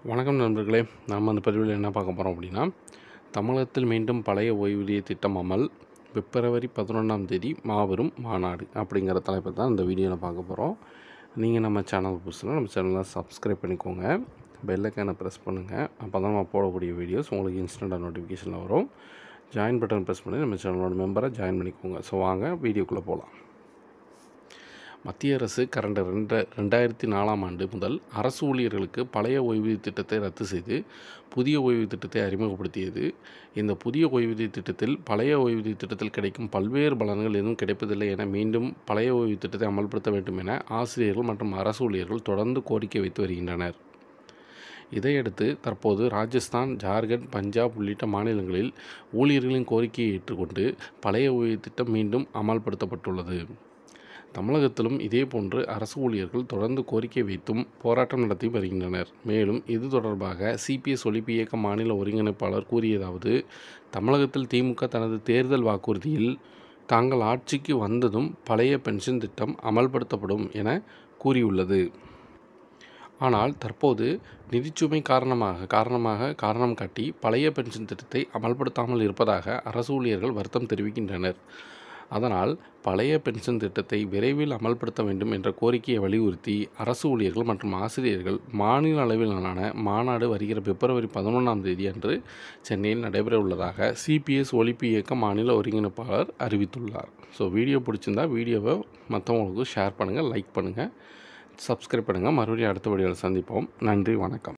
வணக்கம் நண்பர்களே நாம் அந்த பதிவில் என்ன பார்க்க போகிறோம் அப்படின்னா தமிழகத்தில் மீண்டும் பழைய ஓய்வூதிய திட்டம் அமல் பிப்ரவரி பதினொன்றாம் தேதி மாபெரும் மாநாடு அப்படிங்கிற தலைப்பை தான் இந்த வீடியோவில் பார்க்க போகிறோம் நீங்கள் நம்ம சேனல் புதுசுனா நம்ம சேனலை சப்ஸ்கிரைப் பண்ணிக்கோங்க பெல்லைக்கானை ப்ரெஸ் பண்ணுங்கள் அப்போ தான் நம்ம போடக்கூடிய வீடியோஸ் உங்களுக்கு இன்ஸ்டண்ட்டாக நோட்டிஃபிகேஷனில் வரும் ஜாயின் பட்டன் ப்ரெஸ் பண்ணி நம்ம சேனலோட மெம்பரை ஜாயின் பண்ணிக்கோங்க ஸோ வாங்க வீடியோக்குள்ளே போகலாம் மத்திய அரசு கடந்த ரெண்டு ரெண்டாயிரத்தி நாலாம் ஆண்டு முதல் அரசு ஊழியர்களுக்கு பழைய ஓய்வூதிய திட்டத்தை ரத்து செய்து புதிய ஓய்வூதிய திட்டத்தை அறிமுகப்படுத்தியது இந்த புதிய ஓய்வூதிய திட்டத்தில் பழைய ஓய்வூதிய திட்டத்தில் கிடைக்கும் பல்வேறு பலன்கள் எதுவும் கிடைப்பதில்லை என மீண்டும் பழைய ஓய்வூதிய திட்டத்தை அமல்படுத்த வேண்டும் என ஆசிரியர்கள் மற்றும் அரசு ஊழியர்கள் தொடர்ந்து கோரிக்கை வைத்து வருகின்றனர் இதையடுத்து தற்போது ராஜஸ்தான் ஜார்க்கண்ட் பஞ்சாப் உள்ளிட்ட மாநிலங்களில் ஊழியர்களின் கோரிக்கையை ஏற்றுக்கொண்டு பழைய ஓய்வூதிய திட்டம் மீண்டும் அமல்படுத்தப்பட்டுள்ளது தமிழகத்திலும் இதேபோன்று அரசு ஊழியர்கள் தொடர்ந்து கோரிக்கை வைத்தும் போராட்டம் நடத்தி வருகின்றனர் மேலும் இது தொடர்பாக சிபிஎஸ் ஒழிப்பு இயக்க மாநில ஒருங்கிணைப்பாளர் கூறியதாவது தமிழகத்தில் திமுக தனது தேர்தல் வாக்குறுதியில் தாங்கள் ஆட்சிக்கு வந்ததும் பழைய பென்ஷன் திட்டம் அமல்படுத்தப்படும் என கூறியுள்ளது ஆனால் தற்போது நிதிச்சுமை காரணமாக காரணமாக காரணம் காட்டி பழைய பென்ஷன் திட்டத்தை அமல்படுத்தாமல் இருப்பதாக அரசு ஊழியர்கள் வருத்தம் தெரிவிக்கின்றனர் அதனால் பழைய பென்ஷன் திட்டத்தை விரைவில் அமல்படுத்த வேண்டும் என்ற கோரிக்கையை வலியுறுத்தி அரசு ஊழியர்கள் மற்றும் ஆசிரியர்கள் மாநில அளவிலான மாநாடு வருகிற பிப்ரவரி பதினொன்றாம் தேதி அன்று சென்னையில் நடைபெற உள்ளதாக சிபிஎஸ் ஒழிப்பு இயக்க மாநில ஒருங்கிணைப்பாளர் அறிவித்துள்ளார் ஸோ வீடியோ பிடிச்சிருந்தா வீடியோவை மற்றவங்களுக்கு ஷேர் பண்ணுங்கள் லைக் பண்ணுங்கள் சப்ஸ்கிரைப் பண்ணுங்கள் மறுபடியும் அடுத்த வீடியோவில் சந்திப்போம் நன்றி வணக்கம்